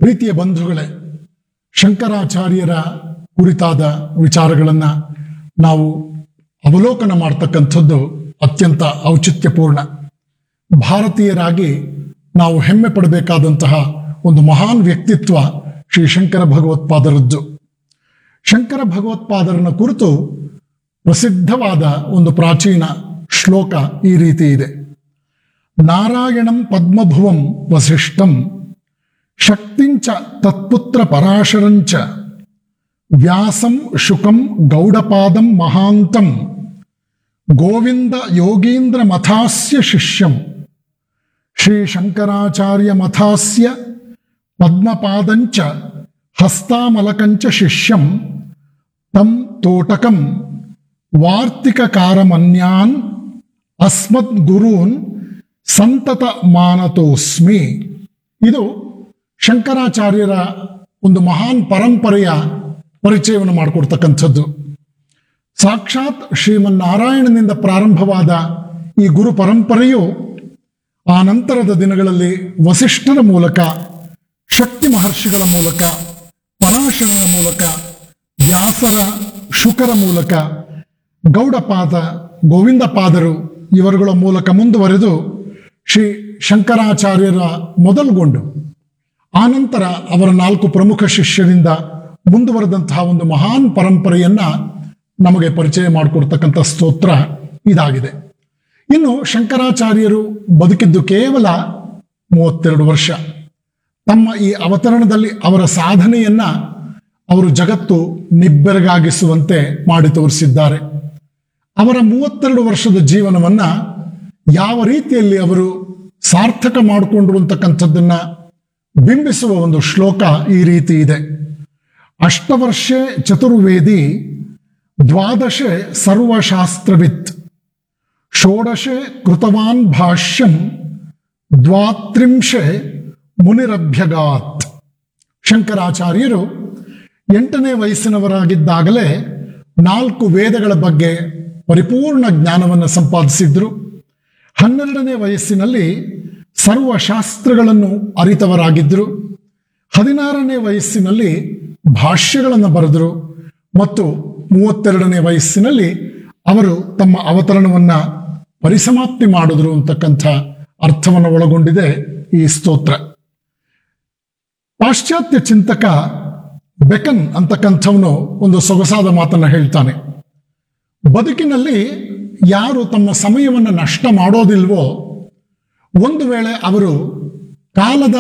ಪ್ರೀತಿಯ ಬಂಧುಗಳೇ ಶಂಕರಾಚಾರ್ಯರ ಕುರಿತಾದ ವಿಚಾರಗಳನ್ನು ನಾವು ಅವಲೋಕನ ಮಾಡ್ತಕ್ಕಂಥದ್ದು ಅತ್ಯಂತ ಔಚಿತ್ಯಪೂರ್ಣ ಭಾರತೀಯರಾಗಿ ನಾವು ಹೆಮ್ಮೆ ಪಡಬೇಕಾದಂತಹ ಒಂದು ಮಹಾನ್ ವ್ಯಕ್ತಿತ್ವ ಶ್ರೀ ಶಂಕರ ಭಗವತ್ಪಾದರದ್ದು ಶಂಕರ ಭಗವತ್ಪಾದರನ ಕುರಿತು ಪ್ರಸಿದ್ಧವಾದ ಒಂದು ಪ್ರಾಚೀನ ಶ್ಲೋಕ ಈ ರೀತಿ ಇದೆ ನಾರಾಯಣಂ ಪದ್ಮಭುವಂ ವಸಿಷ್ಠಂ ಶಕ್ತಿಂಚ ತತ್ಪುತ್ರ ಪರಾಶರಂಚ ವ್ಯಾಸಂ ಶುಕಂ ಗೌಡಪಾದಂ ಮಹಾಂತಂ ಗೋವಿಂದ ಯೋಗೀಂದ್ರ ಮಥಾಸ್ಯ ಶಿಷ್ಯಂ ಶ್ರೀ ಶಂಕರಾಚಾರ್ಯ ಮಥಾಸ್ಯ ಪದ್ಮಪಾದಂಚ ಹಸ್ತಾಮಲಕಂಚ ಶಿಷ್ಯಂ ತಂ ತೋಟಕಂ ವಾರ್ತಿಕಕಾರಮನ್ಯಾನ್ ಅಸ್ಮದ್ ಗುರೂನ್ ಸಂತತ ಮಾನತೋಸ್ಮಿ ಇದು ಶಂಕರಾಚಾರ್ಯರ ಒಂದು ಮಹಾನ್ ಪರಂಪರೆಯ ಪರಿಚಯವನ್ನು ಮಾಡಿಕೊಡ್ತಕ್ಕಂಥದ್ದು ಸಾಕ್ಷಾತ್ ಶ್ರೀಮನ್ನಾರಾಯಣನಿಂದ ಪ್ರಾರಂಭವಾದ ಈ ಗುರು ಪರಂಪರೆಯು ಆ ನಂತರದ ದಿನಗಳಲ್ಲಿ ವಸಿಷ್ಠರ ಮೂಲಕ ಶಕ್ತಿ ಮಹರ್ಷಿಗಳ ಮೂಲಕ ಪರಾಶರನ ಮೂಲಕ ವ್ಯಾಸರ ಶುಕರ ಮೂಲಕ ಗೌಡಪಾದ ಗೋವಿಂದಪಾದರು ಇವರುಗಳ ಮೂಲಕ ಮುಂದುವರೆದು ಶ್ರೀ ಶಂಕರಾಚಾರ್ಯರ ಮೊದಲುಗೊಂಡು ಆನಂತರ ಅವರ ನಾಲ್ಕು ಪ್ರಮುಖ ಶಿಷ್ಯರಿಂದ ಮುಂದುವರೆದಂತಹ ಒಂದು ಮಹಾನ್ ಪರಂಪರೆಯನ್ನ ನಮಗೆ ಪರಿಚಯ ಮಾಡಿಕೊಡ್ತಕ್ಕಂಥ ಸ್ತೋತ್ರ ಇದಾಗಿದೆ ಇನ್ನು ಶಂಕರಾಚಾರ್ಯರು ಬದುಕಿದ್ದು ಕೇವಲ ಮೂವತ್ತೆರಡು ವರ್ಷ ತಮ್ಮ ಈ ಅವತರಣದಲ್ಲಿ ಅವರ ಸಾಧನೆಯನ್ನ ಅವರು ಜಗತ್ತು ನಿಬ್ಬೆರಗಾಗಿಸುವಂತೆ ಮಾಡಿ ತೋರಿಸಿದ್ದಾರೆ ಅವರ ಮೂವತ್ತೆರಡು ವರ್ಷದ ಜೀವನವನ್ನ ಯಾವ ರೀತಿಯಲ್ಲಿ ಅವರು ಸಾರ್ಥಕ ಮಾಡಿಕೊಂಡ್ರು ಅಂತಕ್ಕಂಥದ್ದನ್ನ ಬಿಂಬಿಸುವ ಒಂದು ಶ್ಲೋಕ ಈ ರೀತಿ ಇದೆ ಅಷ್ಟವರ್ಷೆ ಚತುರ್ವೇದಿ ದ್ವಾದಶೆ ಸರ್ವಶಾಸ್ತ್ರವಿತ್ ಷೋಡಶೆ ಕೃತವಾನ್ ಭಾಷ್ಯಂ ದ್ವಾತ್ರಿಂಶೆ ಮುನಿರಭ್ಯಗಾತ್ ಶಂಕರಾಚಾರ್ಯರು ಎಂಟನೇ ವಯಸ್ಸಿನವರಾಗಿದ್ದಾಗಲೇ ನಾಲ್ಕು ವೇದಗಳ ಬಗ್ಗೆ ಪರಿಪೂರ್ಣ ಜ್ಞಾನವನ್ನು ಸಂಪಾದಿಸಿದ್ರು ಹನ್ನೆರಡನೇ ವಯಸ್ಸಿನಲ್ಲಿ ಸರ್ವಶಾಸ್ತ್ರಗಳನ್ನು ಅರಿತವರಾಗಿದ್ದರು ಹದಿನಾರನೇ ವಯಸ್ಸಿನಲ್ಲಿ ಭಾಷ್ಯಗಳನ್ನು ಬರೆದರು ಮತ್ತು ಮೂವತ್ತೆರಡನೇ ವಯಸ್ಸಿನಲ್ಲಿ ಅವರು ತಮ್ಮ ಅವತರಣವನ್ನ ಪರಿಸಮಾಪ್ತಿ ಮಾಡಿದ್ರು ಅಂತಕ್ಕಂಥ ಅರ್ಥವನ್ನು ಒಳಗೊಂಡಿದೆ ಈ ಸ್ತೋತ್ರ ಪಾಶ್ಚಾತ್ಯ ಚಿಂತಕ ಬೆಕನ್ ಅಂತಕ್ಕಂಥವನು ಒಂದು ಸೊಗಸಾದ ಮಾತನ್ನ ಹೇಳ್ತಾನೆ ಬದುಕಿನಲ್ಲಿ ಯಾರು ತಮ್ಮ ಸಮಯವನ್ನು ನಷ್ಟ ಮಾಡೋದಿಲ್ವೋ ಒಂದು ವೇಳೆ ಅವರು ಕಾಲದ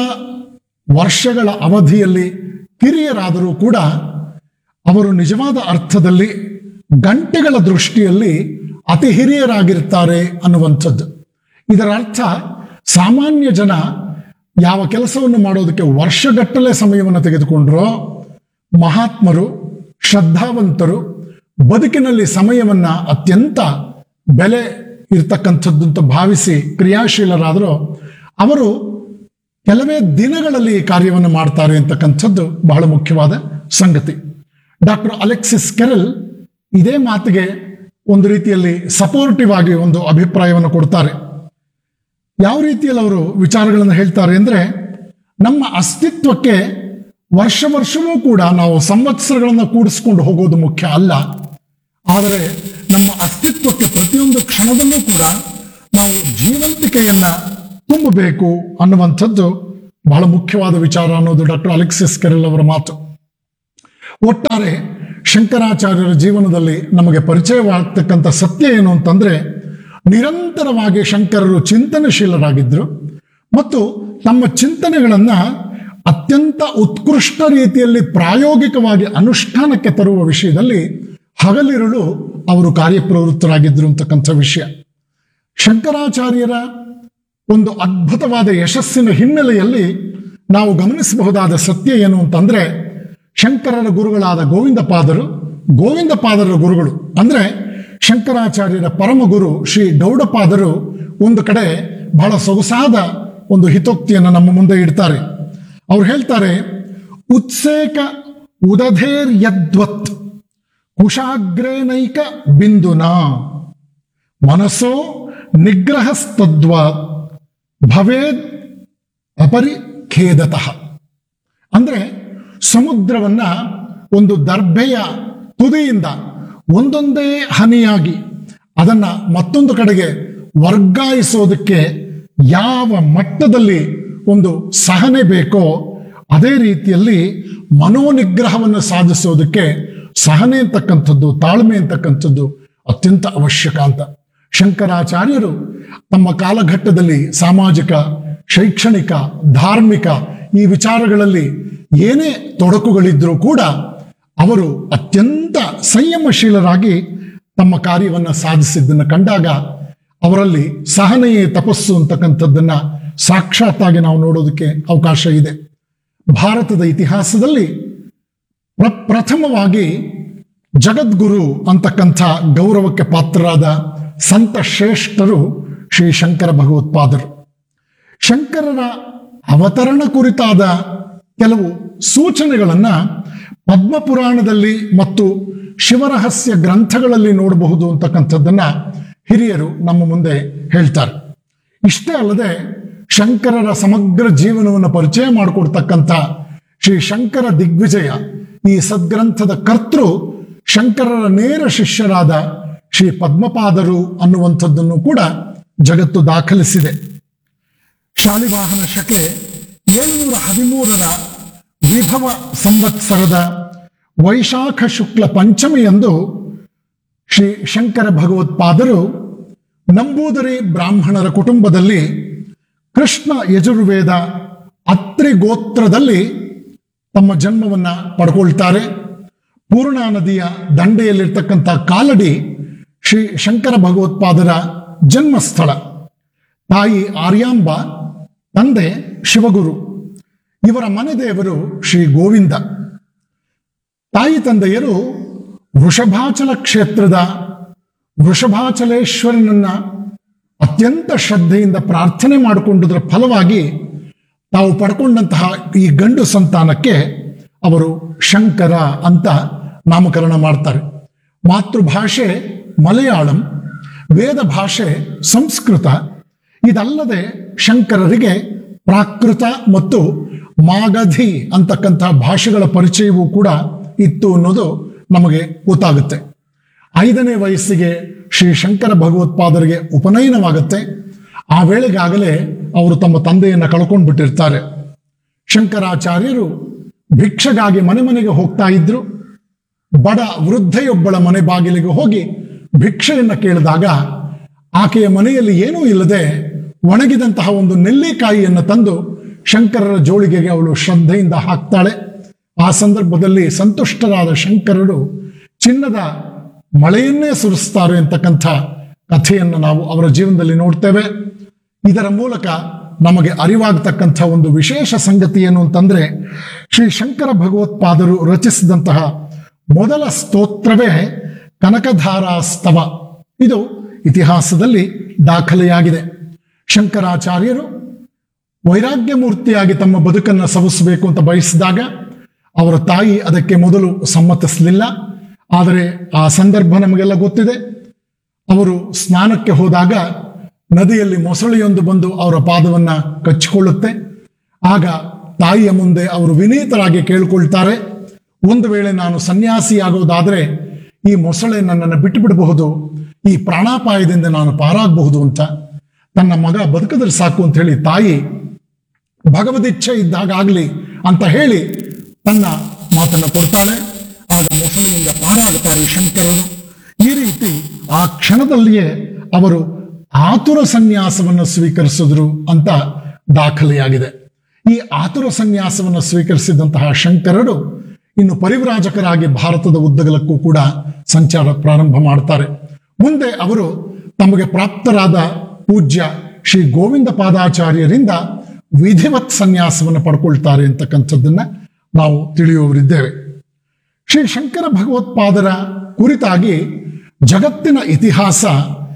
ವರ್ಷಗಳ ಅವಧಿಯಲ್ಲಿ ಕಿರಿಯರಾದರೂ ಕೂಡ ಅವರು ನಿಜವಾದ ಅರ್ಥದಲ್ಲಿ ಗಂಟೆಗಳ ದೃಷ್ಟಿಯಲ್ಲಿ ಅತಿ ಹಿರಿಯರಾಗಿರ್ತಾರೆ ಅನ್ನುವಂಥದ್ದು ಇದರ ಅರ್ಥ ಸಾಮಾನ್ಯ ಜನ ಯಾವ ಕೆಲಸವನ್ನು ಮಾಡೋದಕ್ಕೆ ವರ್ಷಗಟ್ಟಲೆ ಸಮಯವನ್ನು ತೆಗೆದುಕೊಂಡ್ರೋ ಮಹಾತ್ಮರು ಶ್ರದ್ಧಾವಂತರು ಬದುಕಿನಲ್ಲಿ ಸಮಯವನ್ನ ಅತ್ಯಂತ ಬೆಲೆ ಇರ್ತಕ್ಕಂಥದ್ದು ಅಂತ ಭಾವಿಸಿ ಕ್ರಿಯಾಶೀಲರಾದರೂ ಅವರು ಕೆಲವೇ ದಿನಗಳಲ್ಲಿ ಈ ಕಾರ್ಯವನ್ನು ಮಾಡ್ತಾರೆ ಅಂತಕ್ಕಂಥದ್ದು ಬಹಳ ಮುಖ್ಯವಾದ ಸಂಗತಿ ಡಾಕ್ಟರ್ ಅಲೆಕ್ಸಿಸ್ ಕೆರಲ್ ಇದೇ ಮಾತಿಗೆ ಒಂದು ರೀತಿಯಲ್ಲಿ ಸಪೋರ್ಟಿವ್ ಆಗಿ ಒಂದು ಅಭಿಪ್ರಾಯವನ್ನು ಕೊಡ್ತಾರೆ ಯಾವ ರೀತಿಯಲ್ಲಿ ಅವರು ವಿಚಾರಗಳನ್ನು ಹೇಳ್ತಾರೆ ಅಂದ್ರೆ ನಮ್ಮ ಅಸ್ತಿತ್ವಕ್ಕೆ ವರ್ಷ ವರ್ಷವೂ ಕೂಡ ನಾವು ಸಂವತ್ಸರಗಳನ್ನು ಕೂಡಿಸ್ಕೊಂಡು ಹೋಗೋದು ಮುಖ್ಯ ಅಲ್ಲ ಆದರೆ ನಮ್ಮ ಅಸ್ತಿತ್ವಕ್ಕೆ ಪ್ರತಿಯೊಂದು ಕ್ಷಣದಲ್ಲೂ ಕೂಡ ನಾವು ಜೀವಂತಿಕೆಯನ್ನ ತುಂಬಬೇಕು ಅನ್ನುವಂಥದ್ದು ಬಹಳ ಮುಖ್ಯವಾದ ವಿಚಾರ ಅನ್ನೋದು ಡಾಕ್ಟರ್ ಅಲೆಕ್ಸಿಸ್ ಕೆರೆಲ್ ಅವರ ಮಾತು ಒಟ್ಟಾರೆ ಶಂಕರಾಚಾರ್ಯರ ಜೀವನದಲ್ಲಿ ನಮಗೆ ಪರಿಚಯವಾಗ್ತಕ್ಕಂಥ ಸತ್ಯ ಏನು ಅಂತಂದ್ರೆ ನಿರಂತರವಾಗಿ ಶಂಕರರು ಚಿಂತನಶೀಲರಾಗಿದ್ದರು ಮತ್ತು ತಮ್ಮ ಚಿಂತನೆಗಳನ್ನ ಅತ್ಯಂತ ಉತ್ಕೃಷ್ಟ ರೀತಿಯಲ್ಲಿ ಪ್ರಾಯೋಗಿಕವಾಗಿ ಅನುಷ್ಠಾನಕ್ಕೆ ತರುವ ವಿಷಯದಲ್ಲಿ ಹಗಲಿರುಳು ಅವರು ಕಾರ್ಯಪ್ರವೃತ್ತರಾಗಿದ್ದರು ಅಂತಕ್ಕಂಥ ವಿಷಯ ಶಂಕರಾಚಾರ್ಯರ ಒಂದು ಅದ್ಭುತವಾದ ಯಶಸ್ಸಿನ ಹಿನ್ನೆಲೆಯಲ್ಲಿ ನಾವು ಗಮನಿಸಬಹುದಾದ ಸತ್ಯ ಏನು ಅಂತಂದ್ರೆ ಶಂಕರರ ಗುರುಗಳಾದ ಗೋವಿಂದಪಾದರು ಗೋವಿಂದಪಾದರ ಗುರುಗಳು ಅಂದ್ರೆ ಶಂಕರಾಚಾರ್ಯರ ಪರಮ ಗುರು ಶ್ರೀ ಗೌಡಪಾದರು ಒಂದು ಕಡೆ ಬಹಳ ಸೊಗಸಾದ ಒಂದು ಹಿತೋಕ್ತಿಯನ್ನು ನಮ್ಮ ಮುಂದೆ ಇಡ್ತಾರೆ ಅವ್ರು ಹೇಳ್ತಾರೆ ಉತ್ಸೇಕ ಉದಧೇರ್ ಯದ್ವತ್ ಕುಶಾಗ್ರೇನೈಕ ಬಿಂದುನಾ ಮನಸ್ಸೋ ನಿಗ್ರಹಸ್ತದ್ವ ಭವೇದ್ ಅಪರಿಖೇದತಃ ಅಂದ್ರೆ ಸಮುದ್ರವನ್ನ ಒಂದು ದರ್ಭೆಯ ತುದಿಯಿಂದ ಒಂದೊಂದೇ ಹನಿಯಾಗಿ ಅದನ್ನ ಮತ್ತೊಂದು ಕಡೆಗೆ ವರ್ಗಾಯಿಸೋದಕ್ಕೆ ಯಾವ ಮಟ್ಟದಲ್ಲಿ ಒಂದು ಸಹನೆ ಬೇಕೋ ಅದೇ ರೀತಿಯಲ್ಲಿ ಮನೋನಿಗ್ರಹವನ್ನು ಸಾಧಿಸೋದಕ್ಕೆ ಸಹನೆ ಅಂತಕ್ಕಂಥದ್ದು ತಾಳ್ಮೆ ಅಂತಕ್ಕಂಥದ್ದು ಅತ್ಯಂತ ಅವಶ್ಯಕ ಅಂತ ಶಂಕರಾಚಾರ್ಯರು ತಮ್ಮ ಕಾಲಘಟ್ಟದಲ್ಲಿ ಸಾಮಾಜಿಕ ಶೈಕ್ಷಣಿಕ ಧಾರ್ಮಿಕ ಈ ವಿಚಾರಗಳಲ್ಲಿ ಏನೇ ತೊಡಕುಗಳಿದ್ರೂ ಕೂಡ ಅವರು ಅತ್ಯಂತ ಸಂಯಮಶೀಲರಾಗಿ ತಮ್ಮ ಕಾರ್ಯವನ್ನು ಸಾಧಿಸಿದ್ದನ್ನು ಕಂಡಾಗ ಅವರಲ್ಲಿ ಸಹನೆಯೇ ತಪಸ್ಸು ಅಂತಕ್ಕಂಥದ್ದನ್ನ ಸಾಕ್ಷಾತ್ತಾಗಿ ನಾವು ನೋಡೋದಕ್ಕೆ ಅವಕಾಶ ಇದೆ ಭಾರತದ ಇತಿಹಾಸದಲ್ಲಿ ಪ್ರ- ಪ್ರಥಮವಾಗಿ ಜಗದ್ಗುರು ಅಂತಕ್ಕಂಥ ಗೌರವಕ್ಕೆ ಪಾತ್ರರಾದ ಸಂತ ಶ್ರೇಷ್ಠರು ಶ್ರೀ ಶಂಕರ ಭಗವತ್ಪಾದರು ಶಂಕರರ ಅವತರಣ ಕುರಿತಾದ ಕೆಲವು ಸೂಚನೆಗಳನ್ನ ಪದ್ಮಪುರಾಣದಲ್ಲಿ ಮತ್ತು ಶಿವರಹಸ್ಯ ಗ್ರಂಥಗಳಲ್ಲಿ ನೋಡಬಹುದು ಅಂತಕ್ಕಂಥದ್ದನ್ನ ಹಿರಿಯರು ನಮ್ಮ ಮುಂದೆ ಹೇಳ್ತಾರೆ ಇಷ್ಟೇ ಅಲ್ಲದೆ ಶಂಕರರ ಸಮಗ್ರ ಜೀವನವನ್ನು ಪರಿಚಯ ಮಾಡಿಕೊಡ್ತಕ್ಕಂಥ ಶ್ರೀ ಶಂಕರ ದಿಗ್ವಿಜಯ ಈ ಸದ್ಗ್ರಂಥದ ಕರ್ತೃ ಶಂಕರರ ನೇರ ಶಿಷ್ಯರಾದ ಶ್ರೀ ಪದ್ಮಪಾದರು ಅನ್ನುವಂಥದ್ದನ್ನು ಕೂಡ ಜಗತ್ತು ದಾಖಲಿಸಿದೆ ಶಾಲಿವಾಹನ ಶಕೆ ಏಳುನೂರ ಹದಿಮೂರರ ವಿಭವ ಸಂವತ್ಸರದ ವೈಶಾಖ ಶುಕ್ಲ ಪಂಚಮಿಯಂದು ಶ್ರೀ ಶಂಕರ ಭಗವತ್ಪಾದರು ನಂಬೂದರಿ ಬ್ರಾಹ್ಮಣರ ಕುಟುಂಬದಲ್ಲಿ ಕೃಷ್ಣ ಯಜುರ್ವೇದ ಅತ್ರಿ ಗೋತ್ರದಲ್ಲಿ ತಮ್ಮ ಜನ್ಮವನ್ನ ಪಡ್ಕೊಳ್ತಾರೆ ಪೂರ್ಣಾ ನದಿಯ ದಂಡೆಯಲ್ಲಿರ್ತಕ್ಕಂಥ ಕಾಲಡಿ ಶ್ರೀ ಶಂಕರ ಭಗವತ್ಪಾದರ ಜನ್ಮಸ್ಥಳ ತಾಯಿ ಆರ್ಯಾಂಬ ತಂದೆ ಶಿವಗುರು ಇವರ ಮನೆ ದೇವರು ಶ್ರೀ ಗೋವಿಂದ ತಾಯಿ ತಂದೆಯರು ವೃಷಭಾಚಲ ಕ್ಷೇತ್ರದ ವೃಷಭಾಚಲೇಶ್ವರನನ್ನ ಅತ್ಯಂತ ಶ್ರದ್ಧೆಯಿಂದ ಪ್ರಾರ್ಥನೆ ಮಾಡಿಕೊಂಡುದರ ಫಲವಾಗಿ ತಾವು ಪಡ್ಕೊಂಡಂತಹ ಈ ಗಂಡು ಸಂತಾನಕ್ಕೆ ಅವರು ಶಂಕರ ಅಂತ ನಾಮಕರಣ ಮಾಡ್ತಾರೆ ಮಾತೃಭಾಷೆ ಮಲಯಾಳಂ ವೇದ ಭಾಷೆ ಸಂಸ್ಕೃತ ಇದಲ್ಲದೆ ಶಂಕರರಿಗೆ ಪ್ರಾಕೃತ ಮತ್ತು ಮಾಗಧಿ ಅಂತಕ್ಕಂಥ ಭಾಷೆಗಳ ಪರಿಚಯವೂ ಕೂಡ ಇತ್ತು ಅನ್ನೋದು ನಮಗೆ ಗೊತ್ತಾಗುತ್ತೆ ಐದನೇ ವಯಸ್ಸಿಗೆ ಶ್ರೀ ಶಂಕರ ಭಗವತ್ಪಾದರಿಗೆ ಉಪನಯನವಾಗುತ್ತೆ ಆ ವೇಳೆಗಾಗಲೇ ಅವರು ತಮ್ಮ ತಂದೆಯನ್ನು ಕಳ್ಕೊಂಡು ಬಿಟ್ಟಿರ್ತಾರೆ ಶಂಕರಾಚಾರ್ಯರು ಭಿಕ್ಷೆಗಾಗಿ ಮನೆ ಮನೆಗೆ ಹೋಗ್ತಾ ಇದ್ರು ಬಡ ವೃದ್ಧೆಯೊಬ್ಬಳ ಮನೆ ಬಾಗಿಲಿಗೆ ಹೋಗಿ ಭಿಕ್ಷೆಯನ್ನು ಕೇಳಿದಾಗ ಆಕೆಯ ಮನೆಯಲ್ಲಿ ಏನೂ ಇಲ್ಲದೆ ಒಣಗಿದಂತಹ ಒಂದು ನೆಲ್ಲಿಕಾಯಿಯನ್ನು ತಂದು ಶಂಕರರ ಜೋಳಿಗೆಗೆ ಅವಳು ಶ್ರದ್ಧೆಯಿಂದ ಹಾಕ್ತಾಳೆ ಆ ಸಂದರ್ಭದಲ್ಲಿ ಸಂತುಷ್ಟರಾದ ಶಂಕರರು ಚಿನ್ನದ ಮಳೆಯನ್ನೇ ಸುರಿಸ್ತಾರೆ ಅಂತಕ್ಕಂಥ ಕಥೆಯನ್ನು ನಾವು ಅವರ ಜೀವನದಲ್ಲಿ ನೋಡ್ತೇವೆ ಇದರ ಮೂಲಕ ನಮಗೆ ಅರಿವಾಗತಕ್ಕಂಥ ಒಂದು ವಿಶೇಷ ಸಂಗತಿ ಏನು ಅಂತಂದ್ರೆ ಶ್ರೀ ಶಂಕರ ಭಗವತ್ಪಾದರು ರಚಿಸಿದಂತಹ ಮೊದಲ ಸ್ತೋತ್ರವೇ ಕನಕಧಾರಾಸ್ತವ ಇದು ಇತಿಹಾಸದಲ್ಲಿ ದಾಖಲೆಯಾಗಿದೆ ಶಂಕರಾಚಾರ್ಯರು ವೈರಾಗ್ಯ ಮೂರ್ತಿಯಾಗಿ ತಮ್ಮ ಬದುಕನ್ನು ಸವಿಸಬೇಕು ಅಂತ ಬಯಸಿದಾಗ ಅವರ ತಾಯಿ ಅದಕ್ಕೆ ಮೊದಲು ಸಮ್ಮತಿಸಲಿಲ್ಲ ಆದರೆ ಆ ಸಂದರ್ಭ ನಮಗೆಲ್ಲ ಗೊತ್ತಿದೆ ಅವರು ಸ್ನಾನಕ್ಕೆ ಹೋದಾಗ ನದಿಯಲ್ಲಿ ಮೊಸಳೆಯೊಂದು ಬಂದು ಅವರ ಪಾದವನ್ನ ಕಚ್ಚಿಕೊಳ್ಳುತ್ತೆ ಆಗ ತಾಯಿಯ ಮುಂದೆ ಅವರು ವಿನೀತರಾಗಿ ಕೇಳ್ಕೊಳ್ತಾರೆ ಒಂದು ವೇಳೆ ನಾನು ಸನ್ಯಾಸಿಯಾಗೋದಾದ್ರೆ ಈ ಮೊಸಳೆ ನನ್ನನ್ನು ಬಿಟ್ಟು ಬಿಡಬಹುದು ಈ ಪ್ರಾಣಾಪಾಯದಿಂದ ನಾನು ಪಾರಾಗಬಹುದು ಅಂತ ತನ್ನ ಮಗ ಬದುಕಿದ್ರೆ ಸಾಕು ಅಂತ ಹೇಳಿ ತಾಯಿ ಭಗವದಿಚ್ಛೆ ಇದ್ದಾಗಲಿ ಅಂತ ಹೇಳಿ ತನ್ನ ಮಾತನ್ನು ಕೊಡ್ತಾಳೆ ಆಗ ಮೊಸಳೆಯಿಂದ ಪಾರಾಗುತ್ತಾರೆ ಶಂಕರರು ಈ ರೀತಿ ಆ ಕ್ಷಣದಲ್ಲಿಯೇ ಅವರು ಆತುರ ಸನ್ಯಾಸವನ್ನು ಸ್ವೀಕರಿಸಿದ್ರು ಅಂತ ದಾಖಲೆಯಾಗಿದೆ ಈ ಆತುರ ಸನ್ಯಾಸವನ್ನು ಸ್ವೀಕರಿಸಿದಂತಹ ಶಂಕರರು ಇನ್ನು ಪರಿವ್ರಾಜಕರಾಗಿ ಭಾರತದ ಉದ್ದಗಲಕ್ಕೂ ಕೂಡ ಸಂಚಾರ ಪ್ರಾರಂಭ ಮಾಡ್ತಾರೆ ಮುಂದೆ ಅವರು ತಮಗೆ ಪ್ರಾಪ್ತರಾದ ಪೂಜ್ಯ ಶ್ರೀ ಗೋವಿಂದ ಪಾದಾಚಾರ್ಯರಿಂದ ವಿಧಿವತ್ ಸನ್ಯಾಸವನ್ನು ಪಡ್ಕೊಳ್ತಾರೆ ಅಂತಕ್ಕಂಥದ್ದನ್ನ ನಾವು ತಿಳಿಯುವವರಿದ್ದೇವೆ ಶ್ರೀ ಶಂಕರ ಭಗವತ್ಪಾದರ ಕುರಿತಾಗಿ ಜಗತ್ತಿನ ಇತಿಹಾಸ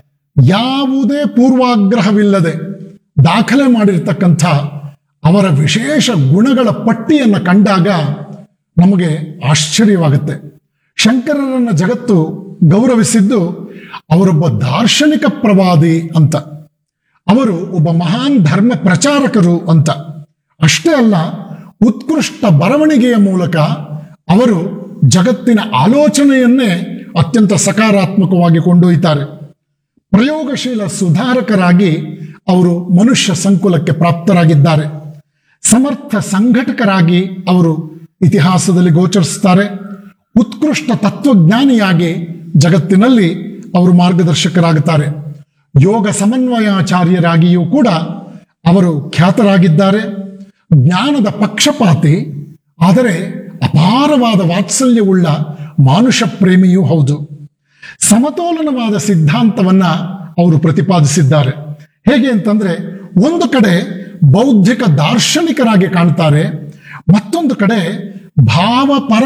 ಯಾವುದೇ ಪೂರ್ವಾಗ್ರಹವಿಲ್ಲದೆ ದಾಖಲೆ ಮಾಡಿರ್ತಕ್ಕಂಥ ಅವರ ವಿಶೇಷ ಗುಣಗಳ ಪಟ್ಟಿಯನ್ನು ಕಂಡಾಗ ನಮಗೆ ಆಶ್ಚರ್ಯವಾಗುತ್ತೆ ಶಂಕರರನ್ನ ಜಗತ್ತು ಗೌರವಿಸಿದ್ದು ಅವರೊಬ್ಬ ದಾರ್ಶನಿಕ ಪ್ರವಾದಿ ಅಂತ ಅವರು ಒಬ್ಬ ಮಹಾನ್ ಧರ್ಮ ಪ್ರಚಾರಕರು ಅಂತ ಅಷ್ಟೇ ಅಲ್ಲ ಉತ್ಕೃಷ್ಟ ಬರವಣಿಗೆಯ ಮೂಲಕ ಅವರು ಜಗತ್ತಿನ ಆಲೋಚನೆಯನ್ನೇ ಅತ್ಯಂತ ಸಕಾರಾತ್ಮಕವಾಗಿ ಕೊಂಡೊಯ್ತಾರೆ ಪ್ರಯೋಗಶೀಲ ಸುಧಾರಕರಾಗಿ ಅವರು ಮನುಷ್ಯ ಸಂಕುಲಕ್ಕೆ ಪ್ರಾಪ್ತರಾಗಿದ್ದಾರೆ ಸಮರ್ಥ ಸಂಘಟಕರಾಗಿ ಅವರು ಇತಿಹಾಸದಲ್ಲಿ ಗೋಚರಿಸುತ್ತಾರೆ ಉತ್ಕೃಷ್ಟ ತತ್ವಜ್ಞಾನಿಯಾಗಿ ಜಗತ್ತಿನಲ್ಲಿ ಅವರು ಮಾರ್ಗದರ್ಶಕರಾಗುತ್ತಾರೆ ಯೋಗ ಸಮನ್ವಯಾಚಾರ್ಯರಾಗಿಯೂ ಕೂಡ ಅವರು ಖ್ಯಾತರಾಗಿದ್ದಾರೆ ಜ್ಞಾನದ ಪಕ್ಷಪಾತಿ ಆದರೆ ಅಪಾರವಾದ ವಾತ್ಸಲ್ಯವುಳ್ಳ ಮಾನುಷ ಪ್ರೇಮಿಯೂ ಹೌದು ಸಮತೋಲನವಾದ ಸಿದ್ಧಾಂತವನ್ನ ಅವರು ಪ್ರತಿಪಾದಿಸಿದ್ದಾರೆ ಹೇಗೆ ಅಂತಂದ್ರೆ ಒಂದು ಕಡೆ ಬೌದ್ಧಿಕ ದಾರ್ಶನಿಕರಾಗಿ ಕಾಣ್ತಾರೆ ಮತ್ತೊಂದು ಕಡೆ ಭಾವಪರ